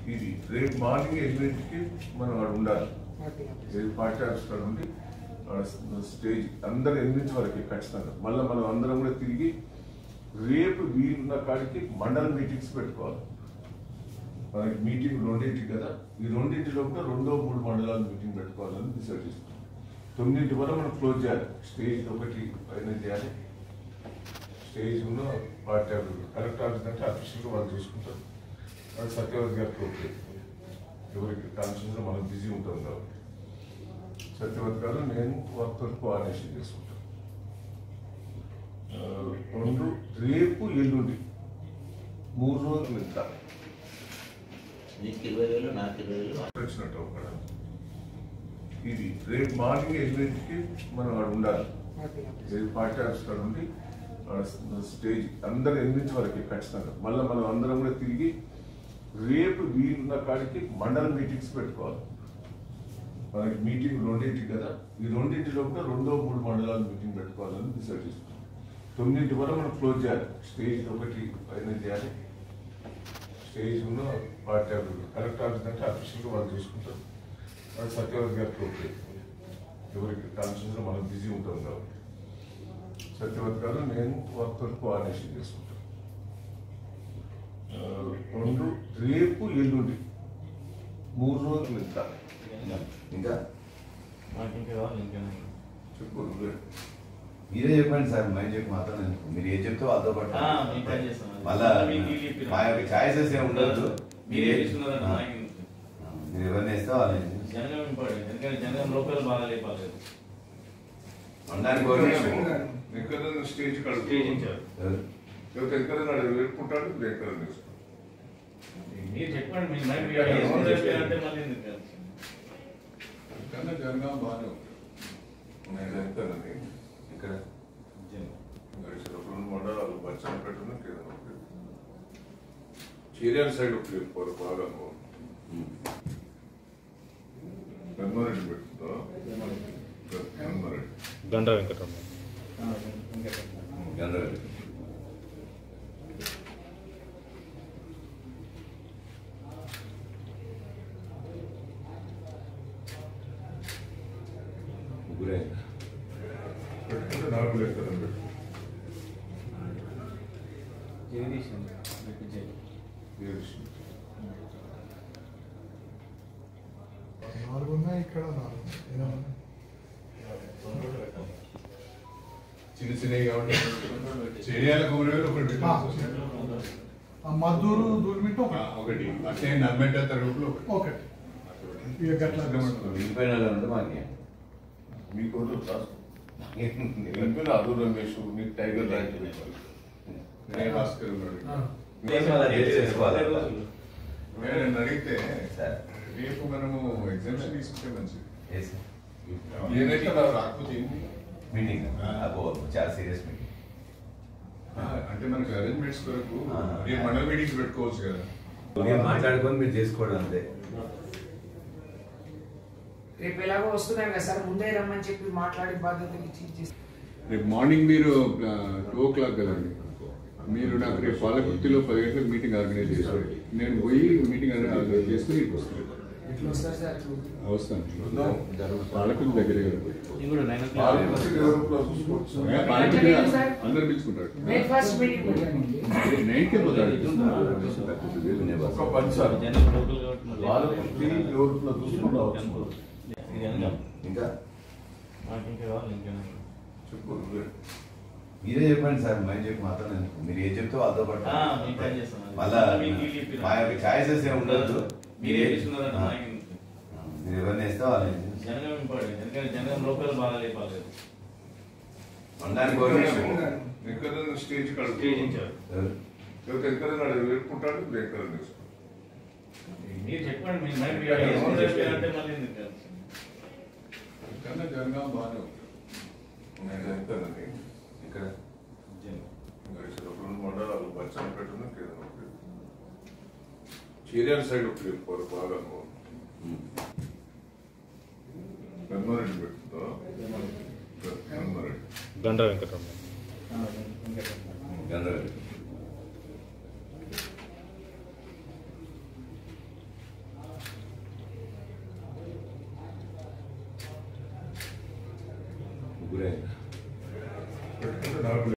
ఇది రేపు మార్నింగ్ ఎనిమిదింటికి మనం అక్కడ ఉండాలి రేపు పార్టీ ఆఫీస్ కాడ ఉండి ఆడ స్టేజ్ అందరు ఎనిమిది వరకు ఖచ్చితంగా మళ్ళీ మనం అందరం కూడా తిరిగి రేపు వీలున్న కాడికి మండల మీటింగ్స్ పెట్టుకోవాలి మనకి మీటింగ్ రెండింటి కదా ఈ రెండింటి లోపల రెండో మూడు మండలాల మీటింగ్ పెట్టుకోవాలని డిసైడ్ చేసుకున్నాం తొమ్మిదింటి వరకు మనం క్లోజ్ చేయాలి స్టేజ్ ఒకటి పైన చేయాలి స్టేజ్ ఉన్న పార్టీ ఆఫీస్ కలెక్టర్ ఆఫీస్ అంటే అఫీషియల్గా వాళ్ళు చూసుకుంటారు అది సత్యవతి గారికి ఓకే ఎవరికి కాన్స్టిట్యూషన్ మనం బిజీ ఉంటాం కాబట్టి సత్యవతి గారు నేను వర్క్తో కోఆర్డినేషన్ చేసుకుంటాను ఆ, రెండు రేపు ఎల్లుండి మూడు రోజులు ఇంకా నీకు ఇరవై వేలు నాకు ఇరవై వేలు వచ్చినట్టు అక్కడ ఇది రేపు మార్నింగ్ ఎనిమిదింటికి మనం అక్కడ ఉండాలి రేపు పార్టీ ఆఫీస్ కాడ ఉండి ఆడ స్టేజ్ అందరు ఎనిమిది వరకు ఖచ్చితంగా మళ్ళీ మనం అందరం కూడా తిరిగి రేపు వీలున్న కాడికి మండల మీటింగ్స్ పెట్టుకోవాలి మనకి మీటింగ్ రెండింటి కదా ఈ రెండింటి లోపల రెండో మూడు మండలాల మీటింగ్ పెట్టుకోవాలని డిసైడ్ చేసుకున్నాం తొమ్మిదింటి వరకు మనం క్లోజ్ చేయాలి స్టేజ్ ఒకటి పైన చేయాలి స్టేజ్ ఉన్న పార్టీ ఆఫీస్ కలెక్టర్ ఆఫీస్ అంటే అఫీషియల్గా వాళ్ళు చూసుకుంటారు అది సత్యవతి గారికి ఓకే ఎవరికి కాన్స్టిట్యూషన్ మనం బిజీ ఉంటాం కాబట్టి సత్యవతి గారు నేను వర్క్తో కోఆర్డినేషన్ చేసుకుంటాను ఆ, రెండు రేపు ఎల్లుండి మూడు రోజులు ఇంకా ఇంకా మాకు ఇంకా కావాలి ఇంకా చెప్పు నువ్వే. మీరే చెప్పండి సార్ మేము చెప్పి మాత్రం ఎందుకు? మీరు ఏం చెప్తే వాళ్ళతో పాటు ఆ, మేము పని చేస్తాం. మళ్ళా మీకు వీలు చెప్పినా. మా యొక్క ఛాయిసెస్ ఏమి ఉండదు మీరే తీసుకున్నారన్న ఆ, నాకు ఎందుకు? మీరు ఎవరిని ఇస్తే వాళ్ళని జనగం ఇంపార్టెంట్ ఎందుకంటే జనగం లోకల్ బాగా లేపాలేదు ఉండడానికి ఒక విషయం. ఎక్కడైనా స్టేజ్ కాడ స్టేజ్ ఇచ్చారు ఎవరు? లేకపోతే ఎక్కడైనా ఆడ వేడుకుంటాడు ఇప్పుడు ఎక్కడైనా వేసుకుంటాడు. మీరు చెప్పండి మీరు మరి మీరు వేసుకుని చెప్పారంటే మళ్ళీ ఎందుకు కాదు? కన్నా జనగాం బాగానే ఉంటుంది నేను ఎక్కడని ఇక్కడ రెండు మండలాలు బచ్చాన పెట్టుకుని చీరాల సైడ్ ఒక పోరు బాగా ఉమ్. గన్మారెడ్డి పెట్టుకుందా గన్మారెడ్డి గంట వెంకటరమణ గంధర్వ. ముగ్గురే పెట్టుకుంటే నాలుగు లెక్కలు పెట్టు జగదీష్ అండి. మీకు జై. తెలిసి. నాలుగు ఉన్నాయి ఇక్కడ నాలుగు ఎనిమిది ఉన్నాయి. చిన్న చిన్నవి కాబట్టి చేయాలి ఒకటి ఒకటి ఆ. పెట్టాల్సి ఆ మద్దూరు దూరమిట్టు ఆ, ఒకటి ఒకటి అట్లే నమ్మెట తరగతిలో ఒకటి ఒకటి ఇక గట్ల మిగిలిపోయిన వాళ్ళు ఉంటే మాకేం మీకు వెంకన్న అదు రమేష్ మీకు టైగర్ లాంటి పెట్టాలి వినయ్ భాస్కర్ ఉన్నాడు ఆ. అలా చేసి చేసుకోవాలి. నేను అడిగితే సార్ రేపు మనము ఎగ్జామ్షన్ తీసుకుంటే మంచిది Yes, sir. ఏదైతే నాకు రాకపోతే ఏంటి? మీటింగ్ అబ్బో చాలా సీరియస్ మీటింగ్ ఆ, అంటే మనకి అరేంజ్మెంట్స్ కొరకు ఆ. రేపు మండల మీటింగ్స్ పెట్టుకోవచ్చు కదా మీరు మాట్లాడుకొని మీరు చేసుకోవడం అంతే రేపు ఎలాగో వస్తున్నాను కదా సార్ ముందే రమ్మని చెప్పి మాట్లాడి బాధ్యతలు ఇచ్చి ఇచ్చేసి రేపు మార్నింగ్ మీరు టూ ఓ క్లాక్ కదండి మీరు నాకు రేపు పాలకుర్తిలో పది గంటలకు మీటింగ్ ఆర్గనైజ్ చేశారు నేను పోయి మీటింగ్ ఆర్గనైజ్ చేసుకుని ఇటు వస్తాను ఎట్లా వస్తారు సార్ వస్తాను పాలకుర్తి దగ్గరే కదా ఇది కూడా నైన్ ఓ క్లాక్. పాలకుర్తి డెవలప్లో చూసుకోవచ్చు పాలకుర్తి అందరు పిలుచుకుంటారు బ్రేక్ఫాస్ట్ మీటింగ్ పెట్టండి నైన్కే పోతాడు ఒక పని సార్ జనగం లోకల్ కాబట్టి మళ్ళీ పాలకుర్తి డెవలప్లో చూసుకుంటూ రావచ్చు ఇది జనగం. ఇంకా మాకు ఇంకా కావాలి ఇంకా చెప్పు నువ్వే. మీరే చెప్పండి సార్ మేము చెప్పి మాత్రం ఎందుకు? మీరు ఏం చెప్తే వాళ్ళతో పాటు ఆ, మేము పని చేస్తాం. మళ్ళా మీకు వీలు చెప్పినా. మా యొక్క ఛాయిసెస్ ఏమి ఉండదు మీరే తీసుకున్నారన్న ఆ, నాకు ఎందుకు? మీరు ఎవరిని ఇస్తే వాళ్ళని జనగం ఇంపార్టెంట్ ఎందుకంటే జనగం లోకల్ బాగా లేపాలేదు ఉండడానికి ఒక విషయం. ఎక్కడైనా స్టేజ్ కాడ స్టేజ్ ఇచ్చారు ఎవరు? లేకపోతే ఎక్కడైనా ఆడ వేడుకుంటాడు ఇప్పుడు ఎక్కడైనా వేసుకుంటాడు. మీరు చెప్పండి మీరు మరి మీరు వేసుకుని చెప్పారంటే మళ్ళీ ఎందుకు కాదు? కన్నా జనగాం బాగానే ఉంటుంది నేను ఎక్కడని ఇక్కడ రెండు మండలాలు బచ్చాన పెట్టుకుని చీరాల సైడ్ ఒక పోరు బాగా ఉమ్. గన్మారెడ్డి పెట్టుకుందా గన్మారెడ్డి గంట వెంకటరమణ గంధర్వ. గురైన పెట్టుకుంటే నాకు